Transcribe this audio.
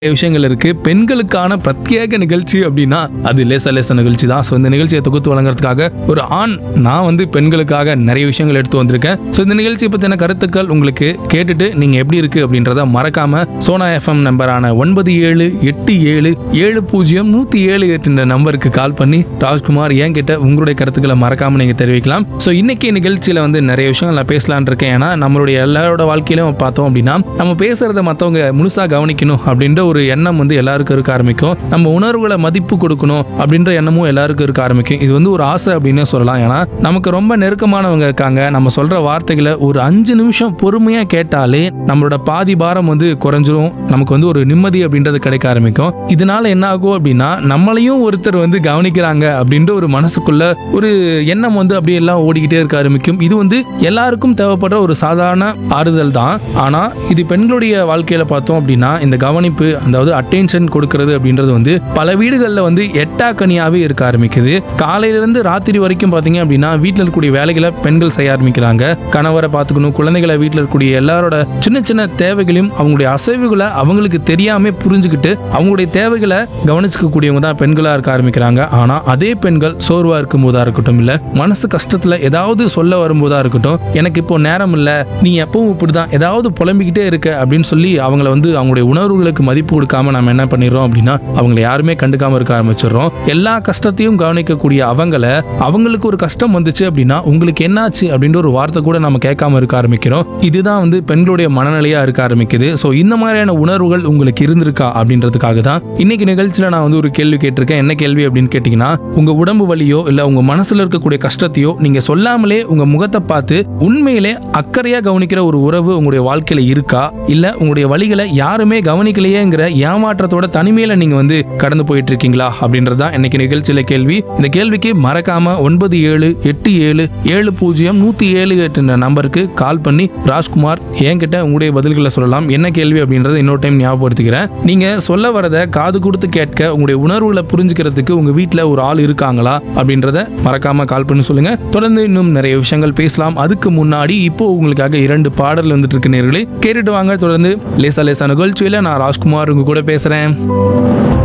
நிறைய விஷயங்கள் இருக்கு பெண்களுக்கான பிரத்யேக நிகழ்ச்சி அப்படின்னா அது லேச லேச நிகழ்ச்சி தான் ஸோ இந்த நிகழ்ச்சியை தொகுத்து வழங்குறதுக்காக ஒரு ஆண் நான் வந்து பெண்களுக்காக நிறைய விஷயங்கள் எடுத்து வந்திருக்கேன் ஸோ இந்த நிகழ்ச்சியை பற்றின கருத்துக்கள் உங்களுக்கு கேட்டுட்டு நீங்க எப்படி இருக்கு அப்படின்றத மறக்காம சோனா எஃப்எம் நம்பரான ஒன்பது ஏழு எட்டு ஏழு ஏழு பூஜ்ஜியம் நூத்தி ஏழு எட்டுன்ற நம்பருக்கு கால் பண்ணி ராஜ்குமார் ஏன் கிட்ட உங்களுடைய கருத்துக்களை மறக்காம நீங்க தெரிவிக்கலாம் ஸோ இன்னைக்கு நிகழ்ச்சியில வந்து நிறைய விஷயங்கள் நான் பேசலாம்னு இருக்கேன் ஏன்னா நம்மளுடைய எல்லாரோட வாழ்க்கையிலும் பார்த்தோம் அப்படின்னா நம்ம பேசுறத மற்றவங்க முழுசா கவனிக்கணும் அப்படின்ற ஒரு எண்ணம் வந்து எல்லாருக்கும் இருக்க ஆரம்பிக்கும் நம்ம உணர்வுகளை மதிப்பு கொடுக்கணும் அப்படின்ற எண்ணமும் எல்லாருக்கும் இருக்க ஆரம்பிக்கும் இது வந்து ஒரு ஆசை அப்படின்னு சொல்லலாம் ஏன்னா நமக்கு ரொம்ப நெருக்கமானவங்க இருக்காங்க நம்ம சொல்ற வார்த்தைகளை ஒரு அஞ்சு நிமிஷம் பொறுமையா கேட்டாலே நம்மளோட பாதி பாரம் வந்து குறைஞ்சிரும் நமக்கு வந்து ஒரு நிம்மதி அப்படின்றது கிடைக்க ஆரம்பிக்கும் இதனால என்ன ஆகும் அப்படின்னா நம்மளையும் ஒருத்தர் வந்து கவனிக்கிறாங்க அப்படின்ற ஒரு மனசுக்குள்ள ஒரு எண்ணம் வந்து அப்படியே எல்லாம் ஓடிக்கிட்டே இருக்க ஆரம்பிக்கும் இது வந்து எல்லாருக்கும் தேவைப்படுற ஒரு சாதாரண ஆறுதல் தான் ஆனா இது பெண்களுடைய வாழ்க்கையில பார்த்தோம் அப்படின்னா இந்த கவனிப்பு அதாவது அட்டென்ஷன் கொடுக்கறது அப்படின்றது வந்து பல வீடுகளில் வந்து எட்டாக்கனியாவே இருக்க ஆரம்பிக்குது காலையில இருந்து ராத்திரி வரைக்கும் பாத்தீங்க அப்படின்னா வீட்டில் இருக்கக்கூடிய வேலைகளை பெண்கள் செய்ய ஆரம்பிக்கிறாங்க கணவரை பார்த்துக்கணும் குழந்தைகளை வீட்டில் இருக்கக்கூடிய எல்லாரோட சின்ன சின்ன தேவைகளையும் அவங்களுடைய அசைவுகளை அவங்களுக்கு தெரியாம புரிஞ்சுக்கிட்டு அவங்களுடைய தேவைகளை கவனிச்சுக்கக்கூடியவங்க தான் பெண்களா இருக்க ஆரம்பிக்கிறாங்க ஆனா அதே பெண்கள் சோர்வா இருக்கும் போதா இருக்கட்டும் இல்ல மனசு கஷ்டத்துல ஏதாவது சொல்ல வரும்போதா இருக்கட்டும் எனக்கு இப்போ நேரம் இல்ல நீ எப்பவும் இப்படிதான் ஏதாவது புலம்பிக்கிட்டே இருக்க அப்படின்னு சொல்லி அவங்கள வந்து அவங்களுடைய உணர்வுகளுக்கு மதிப்பு கொடுக்காம நம்ம என்ன பண்ணிடுறோம் அப்படின்னா அவங்கள யாருமே கண்டுக்காம இருக்க ஆரம்பிச்சிடுறோம் எல்லா கஷ்டத்தையும் கவனிக்கக்கூடிய அவங்கள அவங்களுக்கு ஒரு கஷ்டம் வந்துச்சு அப்படின்னா உங்களுக்கு என்னாச்சு அப்படின்ற ஒரு வார்த்தை கூட நம்ம கேட்காம இருக்க ஆரம்பிக்கிறோம் இதுதான் வந்து பெண்களுடைய மனநிலையா இருக்க ஆரம்பிக்குது ஸோ இந்த மாதிரியான உணர்வுகள் உங்களுக்கு இருந்திருக்கா அப்படின்றதுக்காக தான் இன்னைக்கு நிகழ்ச்சியில நான் வந்து ஒரு கேள்வி கேட்டிருக்கேன் என்ன கேள்வி அப்படின்னு கேட்டீங்கன்னா உங்க உடம்பு வலியோ இல்ல உங்க மனசுல இருக்கக்கூடிய கஷ்டத்தையோ நீங்க சொல்லாமலே உங்க முகத்தை பார்த்து உண்மையிலே அக்கறையா கவனிக்கிற ஒரு உறவு உங்களுடைய வாழ்க்கையில இருக்கா இல்ல உங்களுடைய வழிகளை யாருமே கவனிக்கலையேங்கிற ஏமாற்றத்தோட தனிமையில நீங்க வந்து கடந்து போயிட்டு இருக்கீங்களா அப்படின்றதுதான் இன்னைக்கு நிகழ்ச்சியில கேள்வி இந்த கேள்விக்கு மறக்காம ஒன்பது ஏழு எட்டு ஏழு ஏழு பூஜ்ஜியம் நூத்தி ஏழு எட்டு நம்பருக்கு கால் பண்ணி ராஜ்குமார் என்கிட்ட உங்களுடைய பதில்களை சொல்லலாம் என்ன கேள்வி அப்படின்றத இன்னொரு டைம் ஞாபகப்படுத்திக்கிறேன் நீங்க சொல்ல வரத காது கொடுத்து கேட்க உங்களுடைய உணர்வுகளை புரிஞ்சுக்கிறதுக்கு உங்க வீட்ல ஒரு ஆள் இருக்காங்களா அப்படின்றத மறக்காம கால் பண்ணி சொல்லுங்க தொடர்ந்து இன்னும் நிறைய விஷயங்கள் பேசலாம் அதுக்கு முன்னாடி இப்போ உங்களுக்காக இரண்டு பாடல் வந்துட்டு இருக்கு நேர்களே கேட்டுட்டு வாங்க தொடர்ந்து லேசா லேசா நிகழ்ச்சியில நான் ராஜ்குமார் உங்க கூட பேசுறேன்